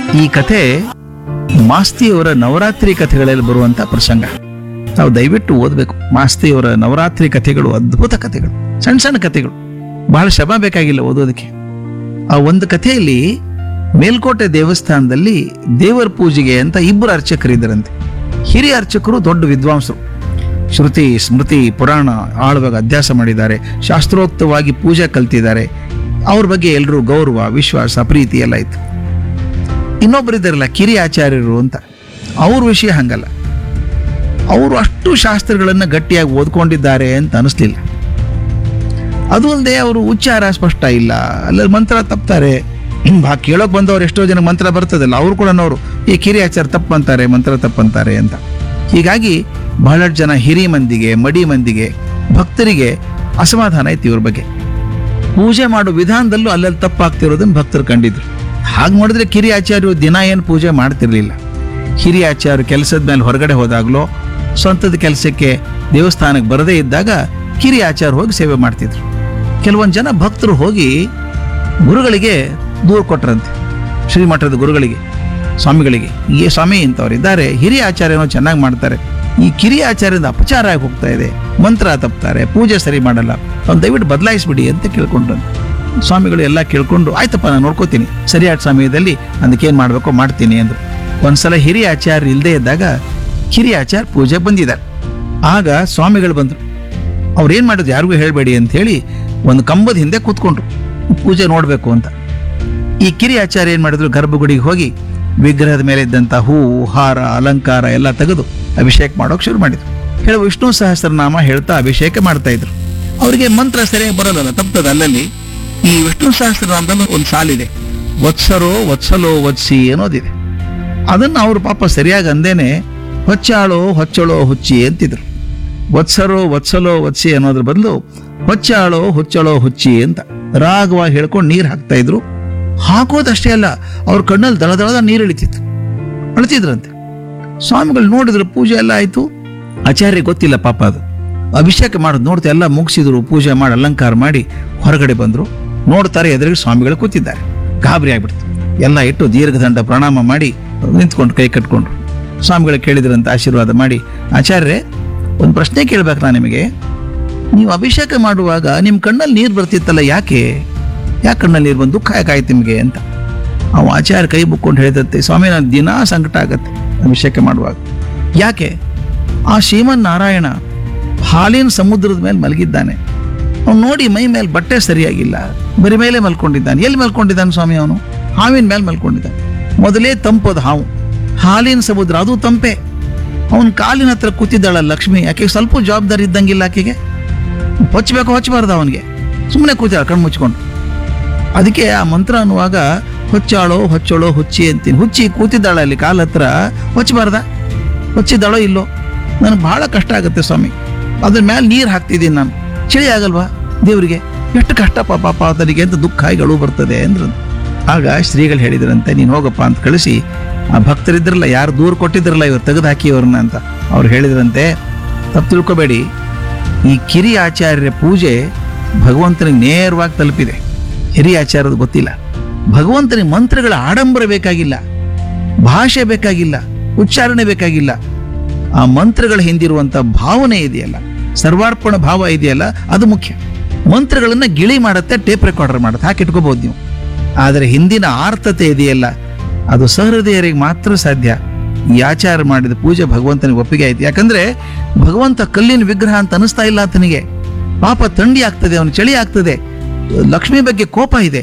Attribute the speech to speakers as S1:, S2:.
S1: ಈ ಕಥೆ ಮಾಸ್ತಿಯವರ ನವರಾತ್ರಿ ಕಥೆಗಳಲ್ಲಿ ಬರುವಂತ ಪ್ರಸಂಗ ನಾವು ದಯವಿಟ್ಟು ಓದಬೇಕು ಮಾಸ್ತಿಯವರ ನವರಾತ್ರಿ ಕಥೆಗಳು ಅದ್ಭುತ ಕಥೆಗಳು ಸಣ್ಣ ಸಣ್ಣ ಕಥೆಗಳು ಬಹಳ ಶ್ರಮ ಬೇಕಾಗಿಲ್ಲ ಓದೋದಕ್ಕೆ ಆ ಒಂದು ಕಥೆಯಲ್ಲಿ ಮೇಲ್ಕೋಟೆ ದೇವಸ್ಥಾನದಲ್ಲಿ ದೇವರ ಪೂಜೆಗೆ ಅಂತ ಇಬ್ಬರು ಅರ್ಚಕರಿದ್ದರಂತೆ ಹಿರಿಯ ಅರ್ಚಕರು ದೊಡ್ಡ ವಿದ್ವಾಂಸರು ಶ್ರುತಿ ಸ್ಮೃತಿ ಪುರಾಣ ಆಳುವಾಗ ಅಭ್ಯಾಸ ಮಾಡಿದ್ದಾರೆ ಶಾಸ್ತ್ರೋಕ್ತವಾಗಿ ಪೂಜೆ ಕಲ್ತಿದ್ದಾರೆ ಅವ್ರ ಬಗ್ಗೆ ಎಲ್ಲರೂ ಗೌರವ ವಿಶ್ವಾಸ ಪ್ರೀತಿ ಎಲ್ಲ ಇತ್ತು ಇನ್ನೊಬ್ಬರಿದ್ದಾರಲ್ಲ ಕಿರಿಯ ಆಚಾರ್ಯರು ಅಂತ ಅವ್ರ ವಿಷಯ ಹಂಗಲ್ಲ ಅವರು ಅಷ್ಟು ಶಾಸ್ತ್ರಗಳನ್ನು ಗಟ್ಟಿಯಾಗಿ ಓದ್ಕೊಂಡಿದ್ದಾರೆ ಅಂತ ಅನಿಸ್ಲಿಲ್ಲ ಅದು ಅಲ್ಲದೆ ಅವರು ಉಚ್ಚಾರ ಸ್ಪಷ್ಟ ಇಲ್ಲ ಅಲ್ಲಲ್ಲಿ ಮಂತ್ರ ತಪ್ತಾರೆ ಆ ಕೇಳೋಕ್ ಬಂದವ್ರು ಎಷ್ಟೋ ಜನ ಮಂತ್ರ ಬರ್ತದಲ್ಲ ಅವ್ರು ಕೂಡ ಅನ್ನೋರು ಈ ಕಿರಿಯ ಆಚಾರ ತಪ್ಪಂತಾರೆ ಮಂತ್ರ ತಪ್ಪಂತಾರೆ ಅಂತ ಹೀಗಾಗಿ ಬಹಳಷ್ಟು ಜನ ಹಿರಿ ಮಂದಿಗೆ ಮಡಿ ಮಂದಿಗೆ ಭಕ್ತರಿಗೆ ಅಸಮಾಧಾನ ಐತಿ ಇವ್ರ ಬಗ್ಗೆ ಪೂಜೆ ಮಾಡೋ ವಿಧಾನದಲ್ಲೂ ಅಲ್ಲಲ್ಲಿ ತಪ್ಪಾಗ್ತಿರೋದನ್ನ ಭಕ್ತರು ಕಂಡಿದ್ರು ಹಾಗೆ ನೋಡಿದ್ರೆ ಕಿರಿಯ ಆಚಾರ್ಯರು ದಿನ ಏನು ಪೂಜೆ ಮಾಡ್ತಿರ್ಲಿಲ್ಲ ಹಿರಿಯ ಆಚಾರ್ಯರು ಕೆಲಸದ ಮೇಲೆ ಹೊರಗಡೆ ಹೋದಾಗ್ಲೋ ಸ್ವಂತದ ಕೆಲಸಕ್ಕೆ ದೇವಸ್ಥಾನಕ್ಕೆ ಬರದೇ ಇದ್ದಾಗ ಕಿರಿಯ ಆಚಾರ್ಯ ಹೋಗಿ ಸೇವೆ ಮಾಡ್ತಿದ್ರು ಕೆಲವೊಂದು ಜನ ಭಕ್ತರು ಹೋಗಿ ಗುರುಗಳಿಗೆ ದೂರು ಕೊಟ್ರಂತೆ ಶ್ರೀಮಠದ ಗುರುಗಳಿಗೆ ಸ್ವಾಮಿಗಳಿಗೆ ಈ ಸ್ವಾಮಿ ಇಂಥವ್ರು ಇದ್ದಾರೆ ಹಿರಿಯ ಆಚಾರ್ಯನೋ ಚೆನ್ನಾಗಿ ಮಾಡ್ತಾರೆ ಈ ಕಿರಿಯ ಆಚಾರ್ಯದ ಅಪಚಾರ ಆಗಿ ಹೋಗ್ತಾ ಇದೆ ಮಂತ್ರ ತಪ್ತಾರೆ ಪೂಜೆ ಸರಿ ಮಾಡಲ್ಲ ಅವ್ನು ದಯವಿಟ್ಟು ಬದಲಾಯಿಸ್ಬಿಡಿ ಅಂತ ಕೇಳ್ಕೊಂಡ್ರಂತೆ ಸ್ವಾಮಿಗಳು ಎಲ್ಲ ಕೇಳ್ಕೊಂಡು ಆಯ್ತಪ್ಪ ನಾನು ನೋಡ್ಕೋತೀನಿ ಸರಿಯಾದ ಸಮಯದಲ್ಲಿ ಅದಕ್ಕೇನು ಮಾಡಬೇಕೋ ಮಾಡ್ತೀನಿ ಅಂದ್ರು ಒಂದ್ಸಲ ಹಿರಿಯ ಆಚಾರ್ಯ ಇಲ್ಲದೆ ಇದ್ದಾಗ ಕಿರಿಯ ಆಚಾರ್ಯ ಪೂಜೆ ಬಂದಿದ್ದಾರೆ ಆಗ ಸ್ವಾಮಿಗಳು ಬಂದರು ಅವ್ರು ಏನು ಮಾಡಿದ್ರು ಯಾರಿಗೂ ಹೇಳಬೇಡಿ ಅಂತ ಹೇಳಿ ಒಂದು ಕಂಬದ ಹಿಂದೆ ಕೂತ್ಕೊಂಡ್ರು ಪೂಜೆ ನೋಡಬೇಕು ಅಂತ ಈ ಕಿರಿಯ ಆಚಾರ್ಯ ಏನು ಮಾಡಿದ್ರು ಗರ್ಭಗುಡಿಗೆ ಹೋಗಿ ವಿಗ್ರಹದ ಮೇಲೆ ಇದ್ದಂಥ ಹೂವು ಹಾರ ಅಲಂಕಾರ ಎಲ್ಲ ತೆಗೆದು ಅಭಿಷೇಕ ಮಾಡೋಕೆ ಶುರು ಮಾಡಿದ್ರು ಹೇಳಿ ವಿಷ್ಣು ಸಹಸ್ರನಾಮ ಹೇಳ್ತಾ ಅಭಿಷೇಕ ಮಾಡ್ತಾ ಇದ್ರು ಅವರಿಗೆ ಮಂತ್ರ ಸರಿಯಾಗಿ ಬರೋದಲ್ಲ ತಪ್ತದ ಅಲ್ಲಲ್ಲಿ ಈ ವಿಷ್ಣು ಸಹಸ್ರನಾಮದಲ್ಲಿ ಒಂದು ಸಾಲಿದೆ ವತ್ಸರೋ ವತ್ಸಲೋ ವತ್ಸಿ ಅನ್ನೋದಿದೆ ಅದನ್ನ ಅವರು ಪಾಪ ಸರಿಯಾಗಿ ಅಂದೇನೆ ಹೊಚ್ಚಾಳೋ ಹೊಚ್ಚಳೋ ಹುಚ್ಚಿ ಅಂತಿದ್ರು ವತ್ಸರೋ ವತ್ಸಲೋ ವತ್ಸಿ ಅನ್ನೋದ್ರ ಬದಲು ಹೊಚ್ಚಾಳೋ ಹುಚ್ಚಳೋ ಹುಚ್ಚಿ ಅಂತ ರಾಗವಾಗಿ ಹೇಳ್ಕೊಂಡು ನೀರು ಹಾಕ್ತಾ ಇದ್ರು ಹಾಕೋದಷ್ಟೇ ಅಲ್ಲ ಅವ್ರ ಕಣ್ಣಲ್ಲಿ ದಳ ದಳದ ನೀರು ಇಳಿತಿತ್ತು ಅಳ್ತಿದ್ರಂತೆ ಸ್ವಾಮಿಗಳು ನೋಡಿದ್ರು ಪೂಜೆ ಎಲ್ಲ ಆಯ್ತು ಆಚಾರ್ಯ ಗೊತ್ತಿಲ್ಲ ಪಾಪ ಅದು ಅಭಿಷೇಕ ಮಾಡೋದು ನೋಡ್ತಾ ಎಲ್ಲ ಮುಗಿಸಿದ್ರು ಪೂಜೆ ಮಾಡಿ ಅಲಂಕಾರ ಮಾಡಿ ಹೊರಗಡೆ ಬಂದ್ರು ನೋಡ್ತಾರೆ ಎದುರಿಗೆ ಸ್ವಾಮಿಗಳು ಕೂತಿದ್ದಾರೆ ಗಾಬರಿ ಆಗ್ಬಿಡ್ತು ಎಲ್ಲ ಇಟ್ಟು ದೀರ್ಘದಂಡ ಪ್ರಣಾಮ ಮಾಡಿ ನಿಂತ್ಕೊಂಡು ಕೈ ಕಟ್ಕೊಂಡ್ರು ಸ್ವಾಮಿಗಳು ಕೇಳಿದ್ರಂತ ಆಶೀರ್ವಾದ ಮಾಡಿ ಆಚಾರ್ಯರೇ ಒಂದು ಪ್ರಶ್ನೆ ಕೇಳ್ಬೇಕು ನಾನು ನಿಮಗೆ ನೀವು ಅಭಿಷೇಕ ಮಾಡುವಾಗ ನಿಮ್ಮ ಕಣ್ಣಲ್ಲಿ ನೀರು ಬರ್ತಿತ್ತಲ್ಲ ಯಾಕೆ ಯಾಕೆ ಕಣ್ಣಲ್ಲಿ ನೀರು ಬಂದು ದುಃಖ ಯಾಕಾಯ್ತು ನಿಮಗೆ ಅಂತ ಅವ ಆಚಾರ್ಯ ಕೈ ಮುಕ್ಕೊಂಡು ಹೇಳಿದಂತೆ ಸ್ವಾಮಿ ನಾನು ದಿನಾ ಸಂಕಟ ಆಗತ್ತೆ ಅಭಿಷೇಕ ಮಾಡುವಾಗ ಯಾಕೆ ಆ ಶ್ರೀಮನ್ ನಾರಾಯಣ ಹಾಲಿನ ಸಮುದ್ರದ ಮೇಲೆ ಮಲಗಿದ್ದಾನೆ ಅವ್ನು ನೋಡಿ ಮೈ ಮೇಲೆ ಬಟ್ಟೆ ಸರಿಯಾಗಿಲ್ಲ ಬರಿ ಮೇಲೆ ಮಲ್ಕೊಂಡಿದ್ದಾನೆ ಎಲ್ಲಿ ಮಲ್ಕೊಂಡಿದ್ದಾನೆ ಸ್ವಾಮಿ ಅವನು ಹಾವಿನ ಮೇಲೆ ಮಲ್ಕೊಂಡಿದ್ದಾನೆ ಮೊದಲೇ ತಂಪದ ಹಾವು ಹಾಲಿನ ಸಮುದ್ರ ಅದು ತಂಪೆ ಅವನ ಕಾಲಿನ ಹತ್ರ ಕೂತಿದ್ದಾಳ ಲಕ್ಷ್ಮಿ ಆಕೆ ಸ್ವಲ್ಪ ಜವಾಬ್ದಾರಿ ಇದ್ದಂಗಿಲ್ಲ ಆಕೆಗೆ ಹೊಚ್ಚಬೇಕು ಹೊಚ್ಚಬಾರ್ದು ಅವನಿಗೆ ಸುಮ್ಮನೆ ಕೂತಿದ್ದಾಳೆ ಕಣ್ಣು ಮುಚ್ಕೊಂಡು ಅದಕ್ಕೆ ಆ ಮಂತ್ರ ಅನ್ನುವಾಗ ಹೊಚ್ಚಾಳೋ ಹೊಚ್ಚಳೋ ಹುಚ್ಚಿ ಅಂತೀನಿ ಹುಚ್ಚಿ ಕೂತಿದ್ದಾಳ ಅಲ್ಲಿ ಕಾಲ ಹತ್ರ ಹೊಚ್ಚಬಾರ್ದ ಹೊಚ್ಚಿದ್ದಾಳೋ ಇಲ್ಲೋ ನನಗೆ ಬಹಳ ಕಷ್ಟ ಆಗುತ್ತೆ ಸ್ವಾಮಿ ಅದ್ರ ಮೇಲೆ ನೀರು ಹಾಕ್ತಿದ್ದೀನಿ ನಾನು ಚಳಿ ಆಗಲ್ವಾ ದೇವರಿಗೆ ಎಷ್ಟು ಕಷ್ಟ ಪಾಪ ಪಾಪ ಆತನಿಗೆ ಅಂತ ದುಃಖ ಆಯ್ಗಳು ಬರ್ತದೆ ಅಂದ್ರು ಆಗ ಶ್ರೀಗಳು ಹೇಳಿದ್ರಂತೆ ನೀನು ಹೋಗಪ್ಪ ಅಂತ ಕಳಿಸಿ ಆ ಭಕ್ತರಿದ್ರಲ್ಲ ಯಾರು ದೂರ ಕೊಟ್ಟಿದ್ರಲ್ಲ ಇವ್ರು ತೆಗೆದು ಹಾಕಿ ಅವ್ರನ್ನ ಅಂತ ಅವ್ರು ಹೇಳಿದ್ರಂತೆ ತಪ್ಪು ತಿಳ್ಕೊಬೇಡಿ ಈ ಕಿರಿಯ ಆಚಾರ್ಯರ ಪೂಜೆ ಭಗವಂತನಿಗೆ ನೇರವಾಗಿ ತಲುಪಿದೆ ಹಿರಿಯ ಆಚಾರದ ಗೊತ್ತಿಲ್ಲ ಭಗವಂತನಿಗೆ ಮಂತ್ರಗಳ ಆಡಂಬರ ಬೇಕಾಗಿಲ್ಲ ಭಾಷೆ ಬೇಕಾಗಿಲ್ಲ ಉಚ್ಚಾರಣೆ ಬೇಕಾಗಿಲ್ಲ ಆ ಮಂತ್ರಗಳ ಹಿಂದಿರುವಂತ ಭಾವನೆ ಇದೆಯಲ್ಲ ಸರ್ವಾರ್ಪಣ ಭಾವ ಇದೆಯಲ್ಲ ಅದು ಮುಖ್ಯ ಮಂತ್ರಗಳನ್ನ ಗಿಳಿ ಮಾಡುತ್ತೆ ಟೇಪ್ ರೆಕಾರ್ಡರ್ ಮಾಡುತ್ತೆ ಹಾಕಿ ಇಟ್ಕೋಬಹುದು ನೀವು ಆದರೆ ಹಿಂದಿನ ಆರ್ತತೆ ಇದೆಯಲ್ಲ ಅದು ಸಹೃದಯರಿಗೆ ಮಾತ್ರ ಸಾಧ್ಯ ಈ ಆಚಾರ ಮಾಡಿದ ಪೂಜೆ ಭಗವಂತನಿಗೆ ಒಪ್ಪಿಗೆ ಆಯ್ತು ಯಾಕಂದ್ರೆ ಭಗವಂತ ಕಲ್ಲಿನ ವಿಗ್ರಹ ಅಂತ ಅನಿಸ್ತಾ ಇಲ್ಲ ಆತನಿಗೆ ಪಾಪ ಥಂಡಿ ಆಗ್ತದೆ ಅವನು ಚಳಿ ಆಗ್ತದೆ ಲಕ್ಷ್ಮಿ ಬಗ್ಗೆ ಕೋಪ ಇದೆ